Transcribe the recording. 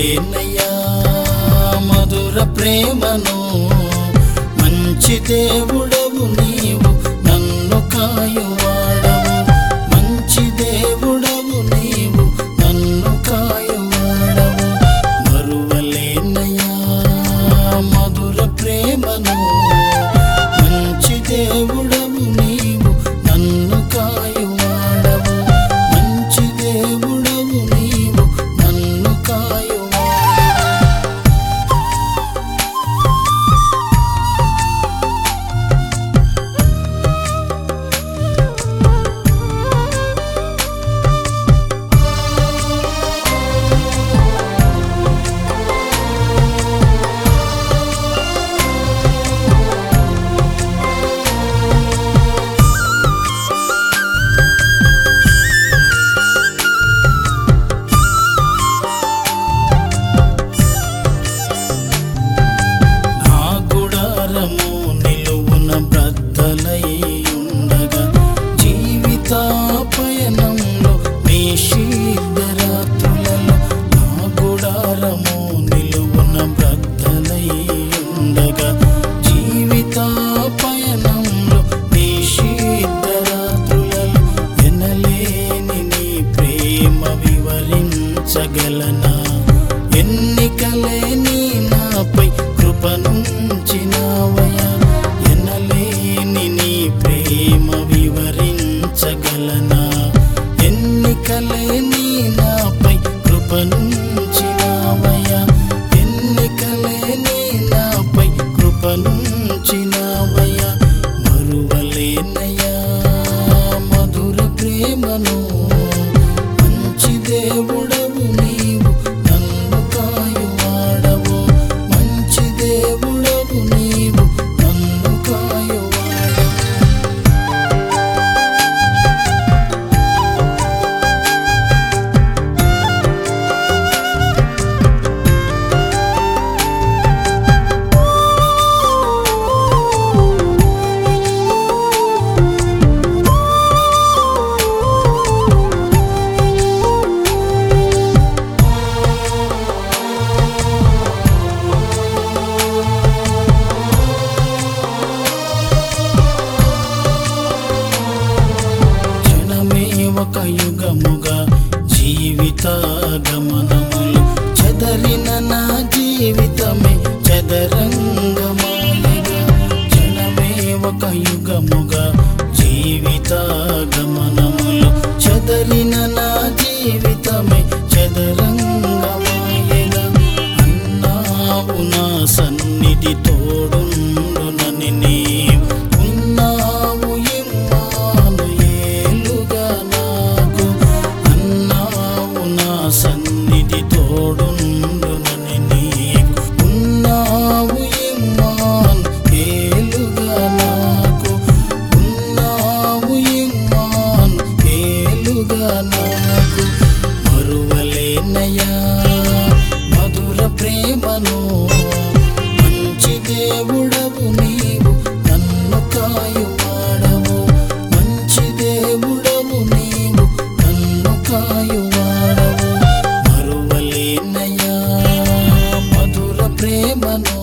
మరువలేనయ్యా మధుర ప్రేమను మంచి దేవుడవు నీవు నన్ను కాయువాడవు మంచి దేవుడవు నీవు నన్ను కాయువాడవు మరువలేనయ్యా మధుర ప్రేమను మంచి దేవుడవు నీవు నన్ను కాయువాడవు మంచి దేవుడవు నీవు నన్ను కాయువాడవు నా గుడారము నిలువున బ్రద్దలై ఉండగా జీవిత పయనంలో మీ శీఘ్రరాత్రులలో నా గుడారము నిలువున బ్రద్దలై ఉండగా జీవిత పయనంలో మీ శీఘ్రరాత్రులలో ఎనలేని నీ ప్రేమ వివరించగలనా ఎన్నికలేని నాపై కృపనుంచినావయా ఎనలేని నీ ప్రేమ వివరించగలనా ఎన్నికలేని నాపై కృపనుంచినావయా ఎన్నికలేని నాపై కృపనుంచినావయా మరువలేనయా మధుర ప్రేమను మంచి దేవుడవు నీవు నన్ను కాయువాడవు మంచి దేవుడవు నీవు నన్ను కాయువాడవు జనమే ఒక యుగముగా జీవిత గమనములు చెదరిన నా జీవితమే చదరంగమాయగా జనమే ఒక యుగముగా జీవిత గమనములు చెదరిన నా జీవితమే చదరంగమాయగా అన్నావు నా సన్నిధి తోడుండునని నీవు ఉన్నావు ఇమ్మాను ఏలుగా నాకు అన్నావు నా సన్నిధి తోడుండునని నీవు ఉన్నావు ఇమ్మాను ఏలుగా నాకు ఉన్నావు ఇమ్మాను ఏలుగా నాకు మరువలేనయా మధుర ప్రేమను మంచి దేవుడవు నీవు నన్ను కాయువాడవు మంచి దేవుడవు నీవు నన్ను కాయువాడవు మరువలేనయా మధుర ప్రేమను